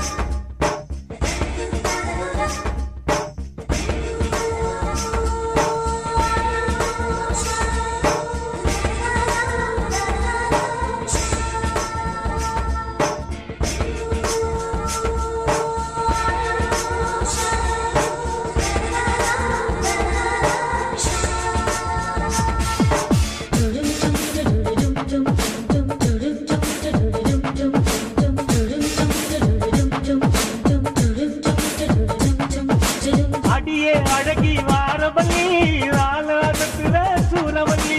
அடியே அழகி வாரவல்லி ஆலாதத்துல சூரவல்லி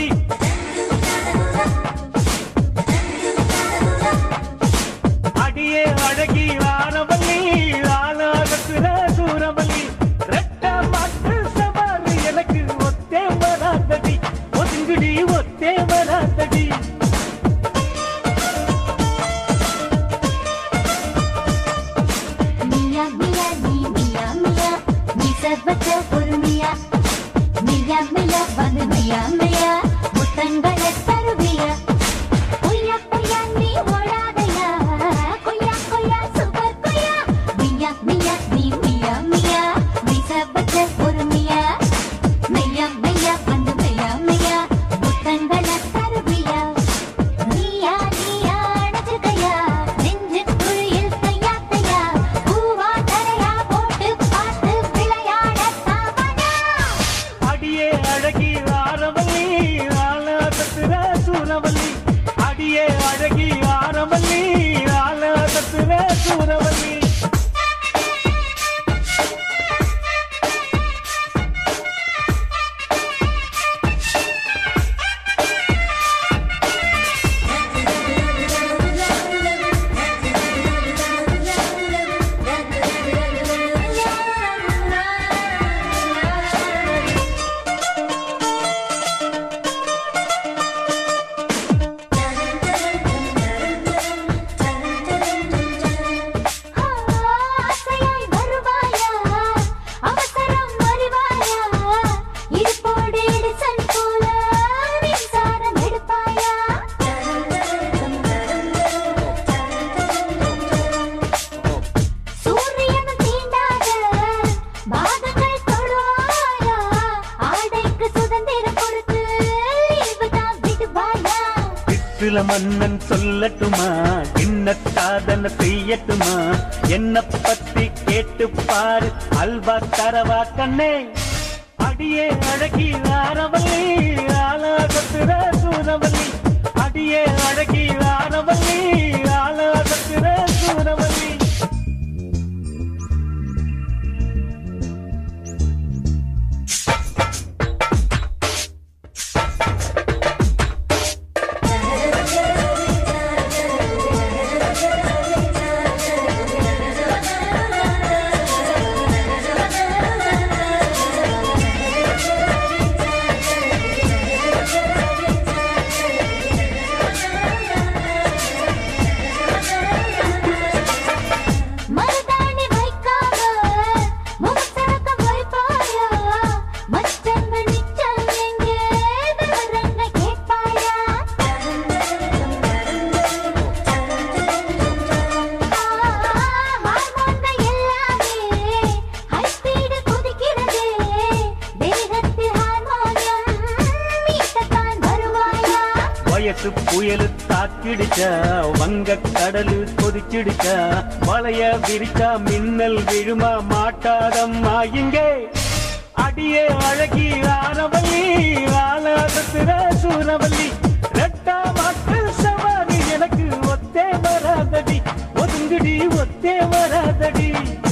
அடியே அழகி வாரவல்லி ஆலாதத்துல சூரவல்லி ரெட்ட மாட்டு சவாரி எனக்கு ஒத்தே வராதடி ஒதுங்குடி ஒத்தே வராதடி மியா மியா நீ மியா மியா நீ சர்வத்த பொறுமையா மியா மியா வந்து மியா மியா முத்தங்களை தருவியா பொய்யா பொய்யா நீ ஓடாதையா கொய்யா கொய்யா சூப்பர் கொய்யா மியா மியா நீ மியா மியா நீ சர்வத்த பொறுமையா மியா மியா வந்து மியா மியா முத்தங்களை தருவியா நீயா நீயா அணைச்சிருக்கையா நெஞ்சு குழியில் கையா கையா பூவா தரையா போட்டு பார்த்து விளையாட தாவனா அடியே அழகி ஆரவல்லி ஆலாதத்துல சூரவல்லி அடியே அழகி ஆரவல்லி ஆலாதத்துல சூரவல்லி ஆசையாய் வருவாயா அவசரம் வருவாயா இருப்போடு இடிசல் போல மின்சாரம் எடுப்பாயா சூரியனும் தீண்டாத பாதங்கள் தொடுவாயா ஆடைக்கு சுதந்திரம் கொடுத்து லீவு தான் விடுவாயா சில மன்னன் சொல்லட்டுமா என்ன சாதனை செய்யட்டுமா என்ன பத்தி கேட்டு பாரு அல்வா தரவா கண்ணே அடியே அழகி ஆரவல்லி ஆலாதத்துல சூரவல்லி அடியே அழகி ஆரவல்லி ஆலாதத்துல சூரவல்லி மருதாணி வைக்காம முகசரக்க வைப்பாயா மச்சங்கள் மிச்சம் எங்கே விவரங்க கேட்பாயா ஹார்மோன்கள் எல்லாமே ஹை ஸ்பீடு குதிக்கிறதே தேகத்தில் ஹார்மோனியம் மீட்டத்தான் வருவாயா வயசு புயலு தாக்கிடுச்சா வங்க கடலு கொதிச்சிடுச்சா வளைய விரிச்சா மின்னல் விழுமா மாட்டாதம்மா இங்கே அடியே அழகி ஆரவல்லி ஆலாதத்துல சூரவல்லி ரெட்டா மாட்டு சவாரி எனக்கு ஒத்தே வராதடி ஒதுங்குடி ஒத்தே வராதடி